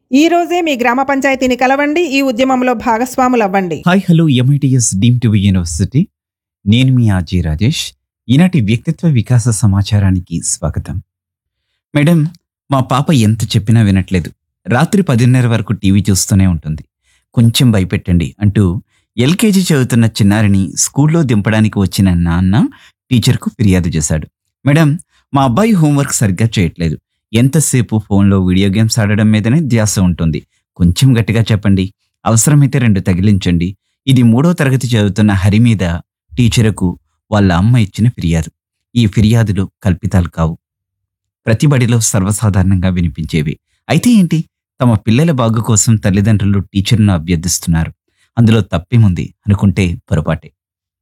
ఈ రోజే మీ గ్రామ పంచాయతీని కలవండి ఈ ఉద్యమంలో భాగస్వాములవ్వండి hi hello MITS deemed to university నేను మీ ఆర్జీ రాజేష్ ఈనాటి వ్యక్తిత్వ వికాస సమాచారానికి స్వాగతం మేడం మా పాప ఎంత చెప్పినా వినట్లేదు రాత్రి పదిన్నర వరకు టీవీ చూస్తూనే ఉంటుంది కొంచెం భయపెట్టండి అంటూ ఎల్కేజీ చదువుతున్న చిన్నారిని స్కూల్లో దింపడానికి వచ్చిన నాన్న టీచర్కు ఫిర్యాదు చేశాడు మేడం మా అబ్బాయి హోంవర్క్ సరిగ్గా చేయట్లేదు ఎంతసేపు ఫోన్లో వీడియో గేమ్స్ ఆడడం మీదనే ధ్యాస ఉంటుంది కొంచెం గట్టిగా చెప్పండి అవసరమైతే రెండు తగిలించండి ఇది మూడో తరగతి చదువుతున్న హరి మీద టీచరుకు వాళ్ళ అమ్మ ఇచ్చిన ఫిర్యాదు ఈ ఫిర్యాదులు కల్పితాలు కావు ప్రతి బడిలో సర్వసాధారణంగా వినిపించేవి అయితే ఏంటి తమ పిల్లల బాగు కోసం తల్లిదండ్రులు టీచర్ను అభ్యర్థిస్తున్నారు అందులో తప్పేముంది అనుకుంటే పొరపాటే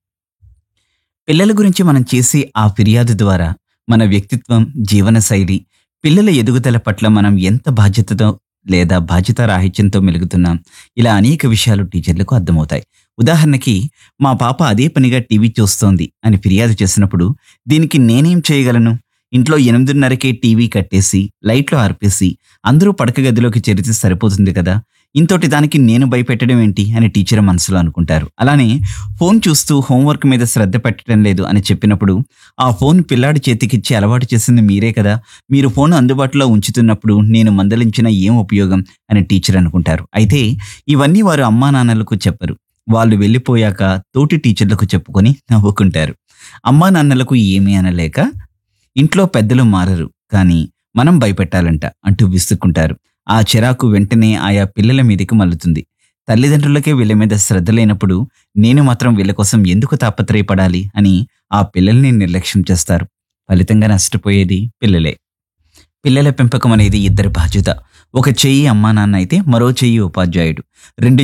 పిల్లల గురించి మనం చేసే ఆ ఫిర్యాదు ద్వారా మన వ్యక్తిత్వం జీవనశైలి పిల్లల ఎదుగుదల పట్ల మనం ఎంత బాధ్యతతో లేదా బాధ్యత రాహిత్యంతో మెలుగుతున్నాం ఇలా అనేక విషయాలు టీచర్లకు అర్థమవుతాయి ఉదాహరణకి మా పాప అదే పనిగా టీవీ చూస్తోంది అని ఫిర్యాదు చేసినప్పుడు దీనికి నేనేం చేయగలను ఇంట్లో ఎనిమిదిన్నరకే టీవీ కట్టేసి లైట్లు ఆర్పేసి అందరూ పడక గదిలోకి చేరితే సరిపోతుంది కదా ఇంతోటి దానికి నేను భయపెట్టడం ఏంటి అని టీచర్ మనసులో అనుకుంటారు అలానే ఫోన్ చూస్తూ హోంవర్క్ మీద శ్రద్ధ పెట్టడం లేదు అని చెప్పినప్పుడు ఆ ఫోన్ పిల్లాడి చేతికిచ్చి అలవాటు చేసింది మీరే కదా మీరు ఫోన్ అందుబాటులో ఉంచుతున్నప్పుడు నేను మందలించిన ఏం ఉపయోగం అని టీచర్ అనుకుంటారు అయితే ఇవన్నీ వారు అమ్మా నాన్నలకు చెప్పరు వాళ్ళు వెళ్ళిపోయాక తోటి టీచర్లకు చెప్పుకొని నవ్వుకుంటారు అమ్మా నాన్నలకు ఏమీ అనలేక ఇంట్లో పెద్దలు మారరు కానీ మనం భయపెట్టాలంట అంటూ విసుక్కుంటారు ఆ చిరాకు వెంటనే ఆయా పిల్లల మీదకి మల్లుతుంది తల్లిదండ్రులకే వీళ్ళ మీద శ్రద్ధ లేనప్పుడు నేను మాత్రం వీళ్ళ కోసం ఎందుకు తాపత్రయపడాలి అని ఆ పిల్లల్ని నిర్లక్ష్యం చేస్తారు ఫలితంగా నష్టపోయేది పిల్లలే పిల్లల పెంపకం అనేది ఇద్దరి బాధ్యత ఒక చెయ్యి అమ్మా నాన్న అయితే మరో చెయ్యి ఉపాధ్యాయుడు రెండు